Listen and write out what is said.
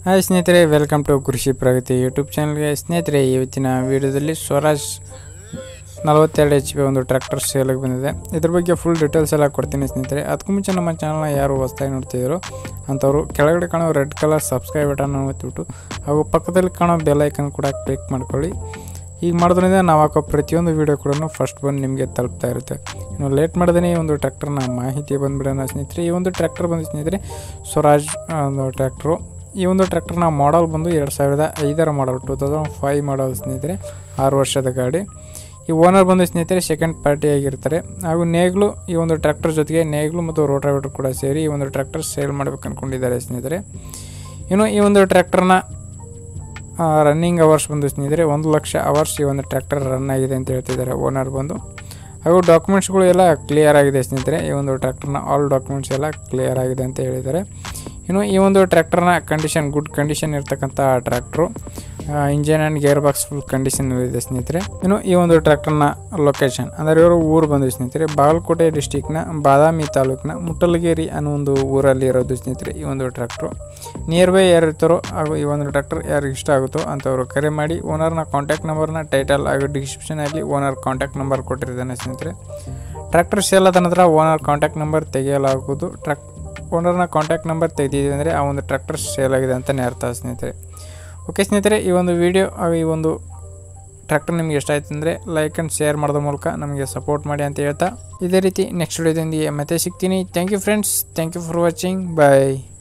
hi ಸ್ನೇಹಿತರೆ welcome to ಕೃಷಿ ಪ್ರಗತಿ YouTube ಚಾನಲ್ಗೆ ಸ್ನೇಹಿತರೆ ಇವತ್ತಿನ ವಿಡಿಯೋದಲ್ಲಿ ಸ್ವರಾಜ್ ನಲವತ್ತೆರಡು ಎಚ್ ಪಿ ಒಂದು ಟ್ರ್ಯಾಕ್ಟರ್ ಸೇಲಿಗೆ ಬಂದಿದೆ ಇದ್ರ ಬಗ್ಗೆ ಫುಲ್ ಡೀಟೇಲ್ಸ್ ಎಲ್ಲ ಕೊಡ್ತೀನಿ ಸ್ನೇಹಿತರೆ ಅದಕ್ಕೂ ಮುಂಚೆ ನಮ್ಮ ಚಾನಲ್ನ ಯಾರು ಹೊಸ್ದಾಗಿ ನೋಡ್ತಿದ್ರು ಅಂಥವ್ರು ಕೆಳಗಡೆ ಕಾಣೋ ರೆಡ್ ಕಲರ್ ಸಬ್ಸ್ಕ್ರೈಬ್ ಬಟನ್ ಒತ್ತಿಬಿಟ್ಟು ಹಾಗೂ ಪಕ್ಕದಲ್ಲಿ ಕಾಣೋ ಬೆಲ್ ಐಕನ್ ಕೂಡ ಕ್ಲಿಕ್ ಮಾಡ್ಕೊಳ್ಳಿ ಈಗ ಮಾಡೋದ್ರಿಂದ ನಾವು ಹಾಕೋ ಪ್ರತಿಯೊಂದು ವೀಡಿಯೋ ಕೂಡ ಫಸ್ಟ್ ಬಂದು ನಿಮಗೆ ತಲುಪ್ತಾ ಇರುತ್ತೆ ಇನ್ನು ಲೇಟ್ ಮಾಡ್ದೇ ಈ ಒಂದು ಟ್ರ್ಯಾಕ್ಟರ್ನ ಮಾಹಿತಿ ಬಂದುಬಿಡೋಣ ಸ್ನೇಹಿತರೆ ಈ ಒಂದು ಟ್ರ್ಯಾಕ್ಟರ್ ಬಂದು ಸ್ನೇಹಿತರೆ ಸ್ವರಾಜ್ ಆ, ಒಂದು ಟ್ರ್ಯಾಕ್ಟ್ರು ಈ ಒಂದು ಟ್ರ್ಯಾಕ್ಟರ್ನ ಮಾಡಲ್ ಬಂದು ಎರಡು ಸಾವಿರದ ಐದರ model two thousand five model ಸ್ನೇಹಿತರೆ ಆರು ವರ್ಷದ ಗಾಡಿ ಈ ಓನರ್ ಬಂದು ಸ್ನೇಹಿತರೆ ಸೆಕೆಂಡ್ ಪಾರ್ಟಿ ಆಗಿರ್ತಾರೆ ಹಾಗೂ ನೇಗ್ಲು ಈ ಒಂದು ಟ್ರ್ಯಾಕ್ಟರ್ ಜೊತೆಗೆ ನೇಗ್ಲು ಮತ್ತು ರೋಟಾವೇಟರ್ ಕೂಡ ಸೇರಿ ಈ ಒಂದು ಟ್ರ್ಯಾಕ್ಟರ್ ಸೇಲ್ ಮಾಡ್ಬೇಕು ಅಂದ್ಕೊಂಡಿದ್ದಾರೆ ಸ್ನೇಹಿತರೆ ಇನ್ನು ಈ ಒಂದು ಟ್ರ್ಯಾಕ್ಟರ್ನ ರನ್ನಿಂಗ್ ಅವರ್ಸ್ ಬಂದು ಸ್ನೇಹಿತರೆ ಒಂದು ಲಕ್ಷ ಅವರ್ಸ್ ಈ ಒಂದು ಟ್ರ್ಯಾಕ್ಟರ್ ರನ್ ಆಗಿದೆ ಅಂತ ಹೇಳ್ತಿದ್ದಾರೆ ಓನರ್ ಬಂದು ಹಾಗೂ ಡಾಕ್ಯುಮೆಂಟ್ಸ್ಗಳು ಎಲ್ಲ ಕ್ಲಿಯರ್ ಆಗಿದೆ ಸ್ನೇಹಿತರೆ ಈ ಒಂದು ಟ್ರ್ಯಾಕ್ಟರ್ನ ಆಲ್ ಡಾಕ್ಯುಮೆಂಟ್ಸ್ ಎಲ್ಲ ಕ್ಲಿಯರ್ ಆಗಿದೆ ಅಂತ ಹೇಳಿದ್ದಾರೆ ಇನ್ನು ಈ ಒಂದು ಟ್ರ್ಯಾಕ್ಟರ್ನ ಕಂಡೀಷನ್ ಗುಡ್ ಕಂಡೀಷನ್ ಇರ್ತಕ್ಕಂಥ tractor engine and gear box full condition ಇದೆ ಸ್ನೇಹಿತರೆ ಇನ್ನು ಈ ಒಂದು ಟ್ರ್ಯಾಕ್ಟರ್ನ ಲೊಕೇಶನ್ ಅಂದರೆ ಇವರು ಊರು ಬಂದು ಸ್ನೇಹಿತರೆ ಬಾಗಲಕೋಟೆ ಡಿಸ್ಟಿಕ್ನ ಬಾದಾಮಿ ತಾಲೂಕಿನ ಮುಟ್ಟಲಗೇರಿ ಅನ್ನೋ ಒಂದು ಊರಲ್ಲಿ ಇರೋದು ಸ್ನೇಹಿತರೆ ಈ ಒಂದು ಟ್ರ್ಯಾಕ್ಟ್ರು ನಿಯರ್ ಬೈ ಯಾರು ಇರ್ತಾರೋ ಹಾಗೂ ಈ ಒಂದು ಟ್ರ್ಯಾಕ್ಟರ್ ಯಾರಿಗೆ ಇಷ್ಟ ಆಗುತ್ತೋ ಅಂಥವ್ರು ಕರೆ ಮಾಡಿ ಓನರ್ನ ಕಾಂಟ್ಯಾಕ್ಟ್ ನಂಬರ್ನ ಟೈಟಲ್ ಹಾಗೂ ಡಿಸ್ಕ್ರಿಪ್ಷನಲ್ಲಿ ಓನರ್ ಕಾಂಟ್ಯಾಕ್ಟ್ ನಂಬರ್ ಕೊಟ್ಟಿದ್ದಾನೆ ಸ್ನೇಹಿತರೆ ಟ್ರ್ಯಾಕ್ಟರ್ ಸೇಲ್ ಆದ ನಂತರ ಓನರ್ ಕಾಂಟ್ಯಾಕ್ಟ್ ನಂಬರ್ ತೆಗೆಯಲಾಗುವುದು ಟ್ರ್ಯಾಕ್ ಓನರ್ನ ಕಾಂಟ್ಯಾಕ್ಟ್ ನಂಬರ್ ತೆಗೆದಿದ್ದೀವಿ ಅಂದರೆ ಆ ಒಂದು ಟ್ರ್ಯಾಕ್ಟರ್ ಸೇಲ್ ಆಗಿದೆ ಅಂತಲೇ ಅರ್ಥ ಸ್ನೇಹಿತರೆ ಓಕೆ ಸ್ನೇಹಿತರೆ ಈ ಒಂದು ವಿಡಿಯೋ ಹಾಗೂ ಈ ಒಂದು ಟ್ರ್ಯಾಕ್ಟರ್ ನಿಮಗೆ ಇಷ್ಟ ಆಯ್ತು ಅಂದರೆ ಲೈಕ್ ಆ್ಯಂಡ್ ಶೇರ್ ಮಾಡೋದ್ರ ಮೂಲಕ ನಮಗೆ ಸಪೋರ್ಟ್ ಮಾಡಿ ಅಂತ ಹೇಳ್ತಾ ಇದೇ ರೀತಿ ನೆಕ್ಸ್ಟ್ ವಿಡಿಯೋದೊಂದಿಗೆ ಮತ್ತೆ ಸಿಗ್ತೀನಿ thank you friends thank you for watching bye